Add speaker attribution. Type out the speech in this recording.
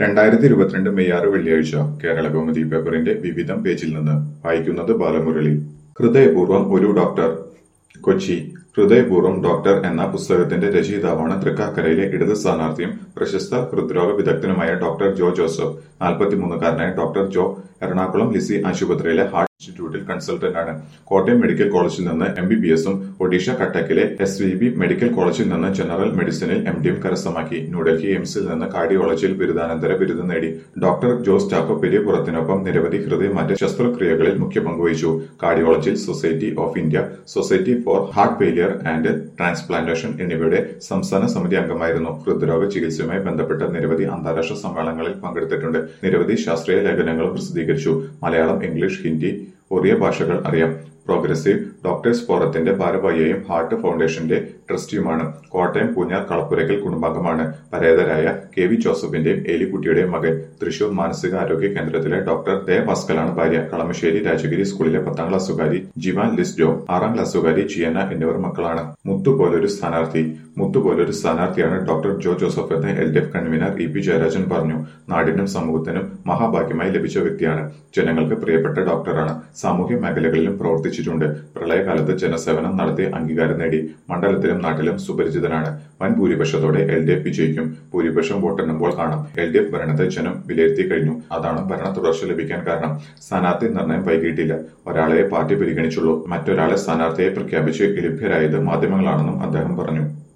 Speaker 1: രണ്ടായിരത്തി ഇരുപത്തിരണ്ട് മെയ് ആറ് വെള്ളിയാഴ്ച കേരള കൗമുദി പേപ്പറിന്റെ വിവിധം പേജിൽ നിന്ന് വായിക്കുന്നത് ബാലമുരളി ഹൃദയപൂർവ്വം ഒരു ഡോക്ടർ കൊച്ചി ഹൃദയപൂർവ്വം ഡോക്ടർ എന്ന പുസ്തകത്തിന്റെ രചയിതാവാണ് തൃക്കാക്കരയിലെ ഇടത് സ്ഥാനാർത്ഥിയും പ്രശസ്ത ഹൃദ്രോഗ വിദഗ്ധനുമായ ഡോക്ടർ ജോ ജോസഫ് നാൽപ്പത്തിമൂന്നുകാരനായ ഡോക്ടർ ജോ എറണാകുളം ലിസി ആശുപത്രിയിലെ ഹാർട്ട് ഇൻസ്റ്റിറ്റ്യൂട്ടിൽ കൺസൾട്ടന്റാണ് കോട്ടയം മെഡിക്കൽ കോളേജിൽ നിന്ന് എം ബി ബി എസും ഒഡീഷ കട്ടക്കിലെ എസ് വി ബി മെഡിക്കൽ കോളേജിൽ നിന്ന് ജനറൽ മെഡിസിനിൽ എം ഡിയും കരസ്ഥമാക്കി ന്യൂഡൽഹി എയിംസിൽ നിന്ന് കാർഡിയോളജിയിൽ ബിരുദാനന്തര ബിരുദം നേടി ഡോക്ടർ ജോസ് ചാക്കോ പെരിയപുറത്തിനൊപ്പം നിരവധി ഹൃദയമാറ്റ ശസ്ത്രക്രിയകളിൽ മുഖ്യ പങ്കുവഹിച്ചു കാർഡിയോളജിയിൽ society of India society for heart failure and transplantation എന്നിവയുടെ സംസ്ഥാന സമിതി അംഗമായിരുന്നു ഹൃദ്രോഗ ചികിത്സയുമായി ബന്ധപ്പെട്ട നിരവധി അന്താരാഷ്ട്ര സമ്മേളനങ്ങളിൽ പങ്കെടുത്തിട്ടുണ്ട് നിരവധി ശാസ്ത്രീയ ലേഖനങ്ങളും പ്രസിദ്ധീകരിച്ചു മലയാളം ഇംഗ്ലീഷ് ഹിന്ദി ഒറിയ ഭാഷകൾ അറിയാം പ്രോഗ്രസീവ് ഡോക്ടേഴ്സ് ഫോറത്തിന്റെ ഭാരവാഹിയും ഹാർട്ട് ഫൗണ്ടേഷന്റെ ട്രസ്റ്റിയുമാണ് കോട്ടയം പൂഞ്ഞാർ കളപ്പുരയ്ക്കൽ കുടുംബാംഗമാണ് പരേതരായ കെ വി ജോസഫിന്റെയും ഏലിക്കുട്ടിയുടെയും മകൻ തൃശൂർ മാനസിക ആരോഗ്യ കേന്ദ്രത്തിലെ ഡോക്ടർ ദേവാസ്കലാണ് ഭാര്യ കളമശ്ശേരി രാജഗിരി സ്കൂളിലെ പത്താം ക്ലാസ്സുകാരി ജിവാൻ ലിസ്ജോ ആറാം ക്ലാസ്സുകാരി ജിയന എന്നിവർ മക്കളാണ് മുത്തു പോലൊരു സ്ഥാനാർത്ഥി മുത്തു പോലൊരു സ്ഥാനാർത്ഥിയാണ് ഡോക്ടർ ജോ ജോസഫ് എന്ന് L D F convener E P Jayarajan പറഞ്ഞു നാടിനും സമൂഹത്തിനും മഹാഭാഗ്യമായി ലഭിച്ച വ്യക്തിയാണ് ജനങ്ങൾക്ക് പ്രിയപ്പെട്ട ഡോക്ടറാണ് സാമൂഹ്യ മേഖലകളിലും പ്രവർത്തിച്ചിട്ടുണ്ട് പ്രളയകാലത്ത് ജനസേവനം നടത്തി അംഗീകാരം നേടി മണ്ഡലത്തിലും നാട്ടിലും സുപരിചിതനാണ് വൻ ഭൂരിപക്ഷത്തോടെ എൽ ഡി എഫ് വിജയിക്കും ഭൂരിപക്ഷം വോട്ടെണ്ണുമ്പോൾ കാണാം എൽ ഡി എഫ് ഭരണത്തെ ജനം വിലയിരുത്തി കഴിഞ്ഞു അതാണ് ഭരണ തുടർച്ച ലഭിക്കാൻ കാരണം സ്ഥാനാർത്ഥി നിർണയം വൈകിട്ടില്ല ഒരാളെ പാർട്ടി പരിഗണിച്ചുള്ളൂ മറ്റൊരാളെ സ്ഥാനാർത്ഥിയെ പ്രഖ്യാപിച്ച് ലഭ്യരായത് മാധ്യമങ്ങളാണെന്നും അദ്ദേഹം പറഞ്ഞു